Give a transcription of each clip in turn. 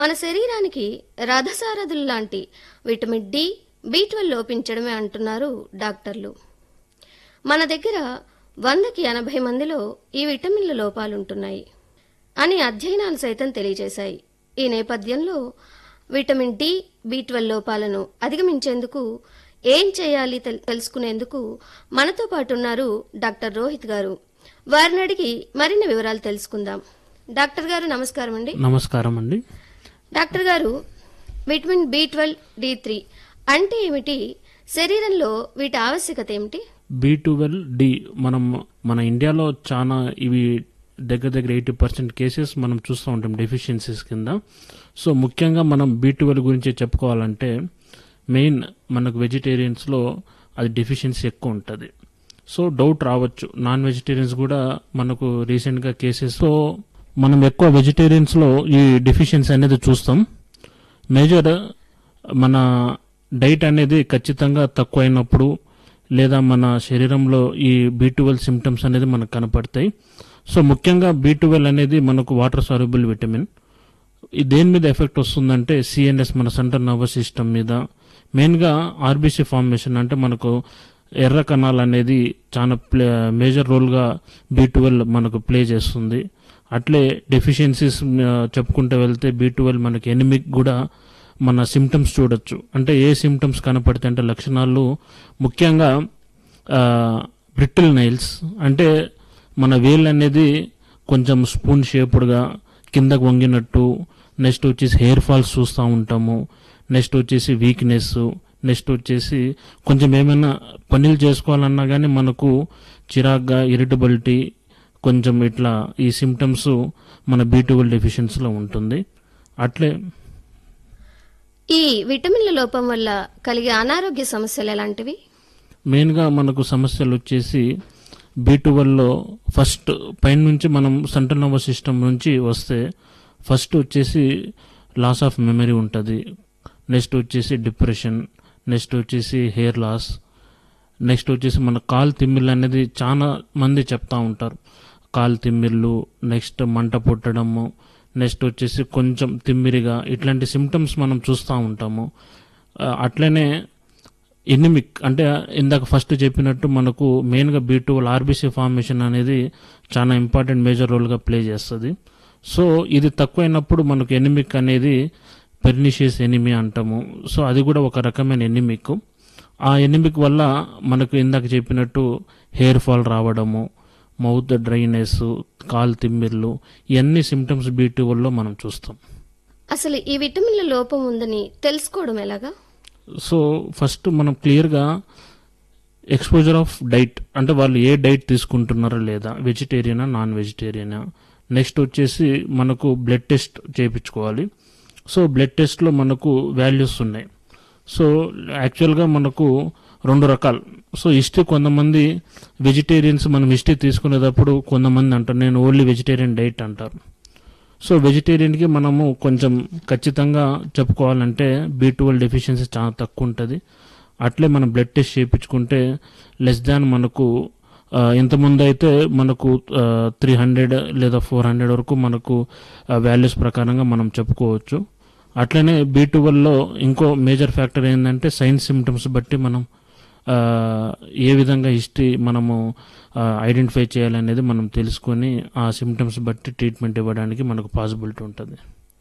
మన శరీరానికి రథసారథులు లాంటి విటమిన్ డి బి ట్వెల్వ్ లోపించడమే అంటున్నారు డాక్టర్లు మన దగ్గర వందకి ఎనభై మందిలో ఈ విటమిన్ల లోపాలుంటున్నాయి అని అధ్యయనాలు సైతం తెలియజేశాయి ఈ నేపథ్యంలో విటమిన్ డి బి ట్వెల్వ్ లోపాలను అధిగమించేందుకు ఏం చేయాలి తెల్- తెలుసుకునేందుకు మనతో పాటు ఉన్నారు డాక్టర్ రోహిత్ గారు వారిని అడిగి మరిన్ని వివరాలు తెలుసుకుందాం డాక్టర్ గారు నమస్కారం అండి నమస్కారం అండి డాక్టర్ గారు vitamin B twelve D three అంటే ఏమిటి శరీరంలో వీటి ఆవశ్యకత ఏమిటి బి ట్వెల్వ్ డి మనం మన ఇండియాలో చాలా ఇవి దగ్గర దగ్గర ఎయిటీ పర్సెంట్ కేసెస్ మనం చూస్తూ ఉంటాం డెఫిషియన్సీస్ కింద సో ముఖ్యంగా మనం బి ట్వెల్వ్ గురించి చెప్పుకోవాలంటే మెయిన్ మనకు వెజిటేరియన్స్లో అది డెఫిషియన్సీ ఎక్కువ ఉంటుంది సో డౌట్ రావచ్చు నాన్ వెజిటేరియన్స్ కూడా మనకు రీసెంట్గా కేసెస్లో మనం ఎక్కువ వెజిటేరియన్స్లో ఈ డెఫిషియన్సీ అనేది చూస్తాం మేజర్ మన డైట్ అనేది ఖచ్చితంగా తక్కువ అయినప్పుడు లేదా మన శరీరంలో ఈ బీ ట్వెల్వ్ సిమ్టమ్స్ అనేది మనకు కనపడతాయి సో ముఖ్యంగా బీ ట్వెల్వ్ అనేది మనకు వాటర్ సాల్యుబుల్ విటమిన్ ఈ దేని మీద ఎఫెక్ట్ వస్తుందంటే సిఎన్ఎస్ మన సెంట్రల్ నర్వస్ సిస్టమ్ మీద మెయిన్గా ఆర్బీసీ ఫార్మేషన్ అంటే మనకు ఎర్ర కణాలు అనేది చాలా ప్లే మేజర్ రోల్గా బీ ట్వెల్వ్ మనకు ప్లే చేస్తుంది అట్లే డెఫిషియన్సీస్ చెప్పుకుంటూ వెళ్తే బీ ట్వెల్వ్ మనకి ఎనిమిక్ కూడా మన సిమ్టమ్స్ చూడొచ్చు అంటే ఏ సిమ్టమ్స్ కనపడితే అంటే లక్షణాలు ముఖ్యంగా బ్రిటిల్ నైల్స్ అంటే మన వేల్ అనేది కొంచెం స్పూన్ షేప్డ్గా కిందకు వంగినట్టు నెక్స్ట్ వచ్చేసి హెయిర్ ఫాల్స్ చూస్తూ ఉంటాము నెక్స్ట్ వచ్చేసి వీక్నెస్ నెక్స్ట్ వచ్చేసి కొంచెం ఏమైనా పనులు చేసుకోవాలన్నా కానీ మనకు చిరాగ్గా ఇరిటబిలిటీ కొంచెం ఇట్లా ఈ సిమ్టమ్స్ మన బీ ట్వెల్వ్ డెఫిషియన్సీలో ఉంటుంది అట్లే ఈ విటమిన్ల లోపం వల్ల కలిగే అనారోగ్య సమస్యలు ఎలాంటివి మెయిన్గా మనకు సమస్యలు వచ్చేసి బీ ట్వెల్వ్లో ఫస్ట్ పైన నుంచి మనం సెంట్రల్ నర్వస్ సిస్టమ్ నుంచి వస్తే ఫస్ట్ వచ్చేసి లాస్ ఆఫ్ మెమరీ ఉంటుంది నెక్స్ట్ వచ్చేసి డిప్రెషన్ నెక్స్ట్ వచ్చేసి హెయిర్ లాస్ నెక్స్ట్ వచ్చేసి మన కాలు తిమ్మిళ్ళు అనేది చాలా మంది చెప్తా ఉంటారు కాలు తిమ్మిళ్ళు నెక్స్ట్ మంట పుట్టడము నెక్స్ట్ వచ్చేసి కొంచెం తిమ్మిరిగా ఇట్లాంటి సిమ్టమ్స్ మనం చూస్తూ ఉంటాము ఆ, అట్లనే ఎనిమిక్ అంటే ఇందాక ఫస్ట్ చెప్పినట్టు మనకు మెయిన్గా బీ టూ ఆర్బీసీ ఫార్మేషన్ అనేది చాలా ఇంపార్టెంట్ మేజర్ రోల్గా ప్లే చేస్తుంది సో ఇది తక్కువైనప్పుడు మనకు ఎనిమిక్ అనేది పెర్నిషియస్ ఎనిమి అంటాము సో అది కూడా ఒక రకమైన ఎనిమిక్ ఆ ఎనిమిక్ వల్ల మనకు ఇందాక చెప్పినట్టు హెయిర్ ఫాల్ రావడము మౌత్ డ్రైనెస్ కాలు తిమ్మిర్లు ఇవన్నీ సిమ్టమ్స్ బీ వల్ల మనం చూస్తాం అసలు ఈ విటమిన్ల లోపం ఉందని తెలుసుకోవడం ఎలాగా సో ఫస్ట్ మనం క్లియర్గా ఎక్స్పోజర్ ఆఫ్ డైట్ అంటే వాళ్ళు ఏ డైట్ తీసుకుంటున్నారో లేదా వెజిటేరియనా నాన్ వెజిటేరియనా నెక్స్ట్ వచ్చేసి మనకు బ్లడ్ టెస్ట్ చేయించుకోవాలి సో బ్లడ్ టెస్ట్లో మనకు వాల్యూస్ ఉన్నాయి సో యాక్చువల్గా మనకు రెండు రకాలు సో హిస్టరీ కొంతమంది వెజిటేరియన్స్ మనం హిస్టరీ తీసుకునేటప్పుడు కొంతమంది అంటారు నేను ఓన్లీ వెజిటేరియన్ డైట్ అంటారు సో వెజిటేరియన్కి మనము కొంచెం ఖచ్చితంగా చెప్పుకోవాలంటే బీ ట్వెల్వ్ డెఫిషియన్సీ చాలా తక్కువ ఉంటుంది అట్లే మనం బ్లడ్ టెస్ట్ చేయించుకుంటే లెస్ దాన్ మనకు ఆ, ఇంతకుముందు అయితే మనకు త్రీ హండ్రెడ్ లేదా ఫోర్ హండ్రెడ్ వరకు మనకు వాల్యూస్ ప్రకారంగా మనం చెప్పుకోవచ్చు అట్లనే బీ ట్వెల్వ్లో ఇంకో మేజర్ ఫ్యాక్టర్ ఏంటంటే సైన్స్ సిమ్టమ్స్ బట్టి మనం ఆ, ఏ విధంగా హిస్టరీ మనము ఐడెంటిఫై చేయాలనేది మనం తెలుసుకొని ఆ సిమ్టమ్స్ బట్టి ట్రీట్మెంట్ ఇవ్వడానికి మనకు పాసిబిలిటీ ఉంటుంది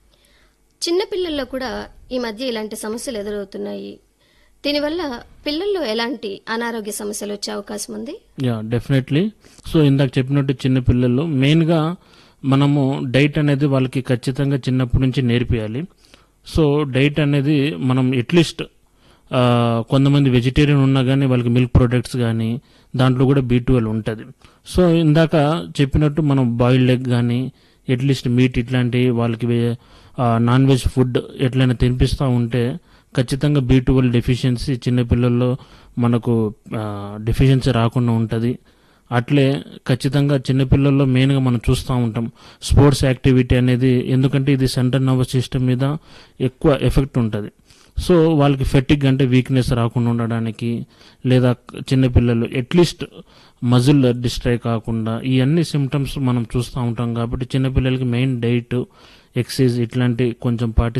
చిన్న పిల్లల్లో కూడా ఈ మధ్య ఇలాంటి సమస్యలు ఎదురవుతున్నాయి దీనివల్ల పిల్లల్లో ఎలాంటి అనారోగ్య సమస్యలు వచ్చే అవకాశం ఉంది యా డెఫినెట్లీ సో ఇందాక చెప్పినట్టు చిన్న పిల్లలు మెయిన్గా మనము డైట్ అనేది వాళ్ళకి ఖచ్చితంగా చిన్నప్పటి నుంచి నేర్పియాలి సో డైట్ అనేది మనం అట్లీస్ట్ కొంతమంది వెజిటేరియన్ ఉన్నా కానీ వాళ్ళకి మిల్క్ ప్రొడక్ట్స్ కానీ దాంట్లో కూడా బీ ట్వెల్వ్ ఉంటుంది సో ఇందాక చెప్పినట్టు మనం బాయిల్డ్ ఎగ్ కానీ అట్లీస్ట్ మీట్ ఇట్లాంటి వాళ్ళకి వే- ఆ, నాన్ వెజ్ ఫుడ్ ఎట్లయినా తినిపిస్తూ ఉంటే ఖచ్చితంగా బీ ట్వెల్వ్ డెఫిషియన్సీ చిన్నపిల్లల్లో మనకు డెఫిషియన్సీ రాకుండా ఉంటుంది అట్లే ఖచ్చితంగా చిన్నపిల్లల్లో మెయిన్గా మనం చూస్తూ ఉంటాం స్పోర్ట్స్ యాక్టివిటీ అనేది ఎందుకంటే ఇది సెంట్రల్ నర్వస్ సిస్టమ్ మీద ఎక్కువ ఎఫెక్ట్ ఉంటుంది సో వాళ్ళకి ఫెటిక్ అంటే వీక్నెస్ రాకుండా ఉండడానికి లేదా చిన్నపిల్లలు అట్లీస్ట్ మజిల్ డిస్ట్రై కాకుండా ఈ అన్ని సిమ్టమ్స్ మనం చూస్తూ ఉంటాం కాబట్టి చిన్నపిల్లలకి మెయిన్ డైట్ ఎక్సైజ్ ఇట్లాంటి కొంచెం పాటి